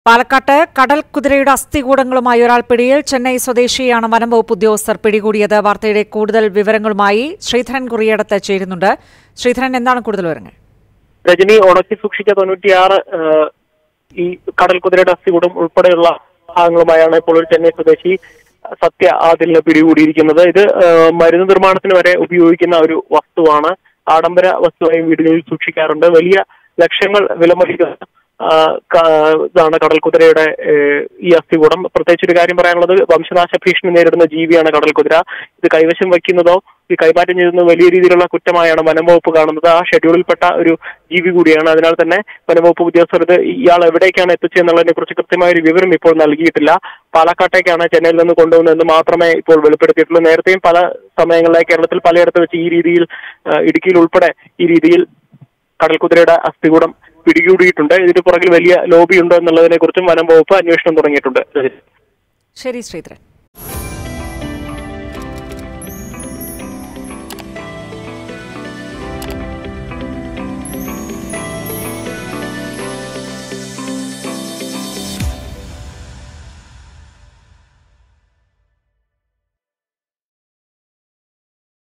പാലക്കാട്ട് കടൽ കുതിരയുടെ അസ്ഥികൂടങ്ങളുമായി ഒരാൾ പിടിയിൽ ചെന്നൈ സ്വദേശിയാണ് വനംവകുപ്പ് ഉദ്യോഗസ്ഥർ പിടികൂടിയത് വാർത്തയുടെ കൂടുതൽ വിവരങ്ങളുമായി ശ്രീധരൻ കുറിയടത്ത് ചേരുന്നുണ്ട് ശ്രീധരൻ എന്താണ് കൂടുതൽ വിവരങ്ങൾ രജനി ഉണക്കി സൂക്ഷിച്ച തൊണ്ണൂറ്റിയാറ് ഏഹ്, ഈ കടൽ കുതിരയുടെ അസ്ഥികൂടം ഉൾപ്പെടെയുള്ള ഭാഗങ്ങളുമായാണ് ഇപ്പോൾ ഒരു ചെന്നൈ സ്വദേശി സത്യ ആദിലിനെ പിടികൂടിയിരിക്കുന്നത് ഇത് ഏഹ്, മരുന്ന് നിർമ്മാണത്തിന് വരെ ഉപയോഗിക്കുന്ന ഒരു വസ്തുവാണ് ആഡംബര വസ്തുവായി വീടുകളിൽ സൂക്ഷിക്കാറുണ്ട് വലിയ ലക്ഷങ്ങൾ വിലമതിക്കുന്ന ആ, ക- ഇതാണ് കടൽ കുതിരയുടെ ഏഹ്, ഈ അസ്ഥികൂടം പ്രത്യേകിച്ച് ഒരു കാര്യം പറയാനുള്ളത് വംശനാശ ഭീഷണി നേരിടുന്ന ജീവിയാണ് കടൽ കുതിര ഇത് കൈവശം വയ്ക്കുന്നതോ ഇത് കൈമാറ്റം ചെയ്യുന്നതോ വലിയ രീതിയിലുള്ള കുറ്റമായാണ് വനംവകുപ്പ് കാണുന്നത് ആ ഷെഡ്യൂളിൽപ്പെട്ട ഒരു ജീവി കൂടിയാണ് അതിനാൽ തന്നെ വനംവകുപ്പ് ഉദ്യോഗസ്ഥർ ഇത് ഇയാൾ എവിടേക്കാണ് എത്തിച്ചതെന്നുള്ളതിനെ കുറിച്ച് കൃത്യമായ ഒരു വിവരം ഇപ്പോൾ നൽകിയിട്ടില്ല പാലക്കാട്ടേക്കാണ് ചെന്നൈയിൽ നിന്ന് കൊണ്ടുവന്നതെന്ന് മാത്രമേ ഇപ്പോൾ വെളിപ്പെടുത്തിയിട്ടുള്ളൂ നേരത്തെയും പല സമയങ്ങളിലായി കേരളത്തിൽ പലയിടത്ത് വെച്ച് ഈ രീതിയിൽ ആ, ഇടുക്കിയിൽ ഉൾപ്പെടെ ഈ രീതിയിൽ കടൽക്കുതിരയുടെ അസ്ഥികൂടം പിടികൂടിയിട്ടുണ്ട് ഇതിന് പുറകിൽ വലിയ ലോബി ഉണ്ടോ എന്നുള്ളതിനെ കുറിച്ചും വനം വകുപ്പ് അന്വേഷണം തുടങ്ങിയിട്ടുണ്ട് ശരി ശ്രീധരൻ